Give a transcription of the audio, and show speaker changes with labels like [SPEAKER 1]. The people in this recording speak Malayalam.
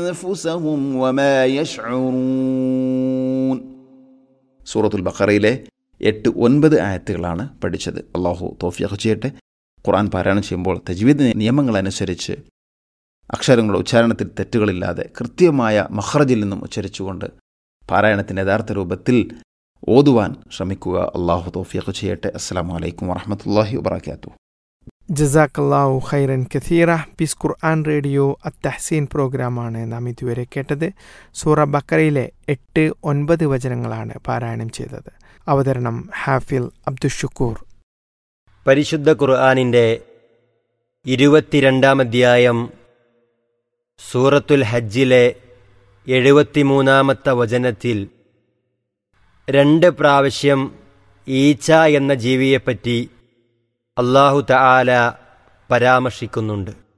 [SPEAKER 1] أنفسهم وما يشعرون സൂറത്തുൽ ബഖറയിലെ എട്ട് ഒൻപത് ആയത്തുകളാണ് പഠിച്ചത് അള്ളാഹു തോഫിയൊക്കെ ചെയ്യട്ടെ ഖുർആൻ പാരായണം ചെയ്യുമ്പോൾ തജ്വീദ് നിയമങ്ങളനുസരിച്ച് അക്ഷരങ്ങളുടെ ഉച്ചാരണത്തിൽ തെറ്റുകളില്ലാതെ കൃത്യമായ മഹ്റജിൽ നിന്നും ഉച്ചരിച്ചുകൊണ്ട് പാരായണത്തിൻ്റെ യഥാർത്ഥ രൂപത്തിൽ ഓതുവാൻ ശ്രമിക്കുക അള്ളാഹു തോഫിയൊക്കെ ചെയ്യട്ടെ അസ്സാം വലൈക്കും വറഹമത്തല്ലാഹി വബർക്കാത്തു
[SPEAKER 2] ജസാക്കല്ലാഹു ഖൈറൻ കഥീറ പീസ് ഖുർആൻ റേഡിയോ അത്തഹസീൻ പ്രോഗ്രാമാണ് നാം ഇതുവരെ കേട്ടത് സൂറ ബക്കറയിലെ എട്ട് ഒൻപത് വചനങ്ങളാണ് പാരായണം ചെയ്തത് അവതരണം ഹാഫിൽ അബ്ദുഷുക്കൂർ
[SPEAKER 3] പരിശുദ്ധ ഖുർആാനിൻ്റെ ഇരുപത്തിരണ്ടാം അധ്യായം സൂറത്തുൽ ഹജ്ജിലെ എഴുപത്തിമൂന്നാമത്തെ വചനത്തിൽ രണ്ട് പ്രാവശ്യം ഈച്ച എന്ന ജീവിയെപ്പറ്റി അള്ളാഹു തആല പരാമർശിക്കുന്നുണ്ട്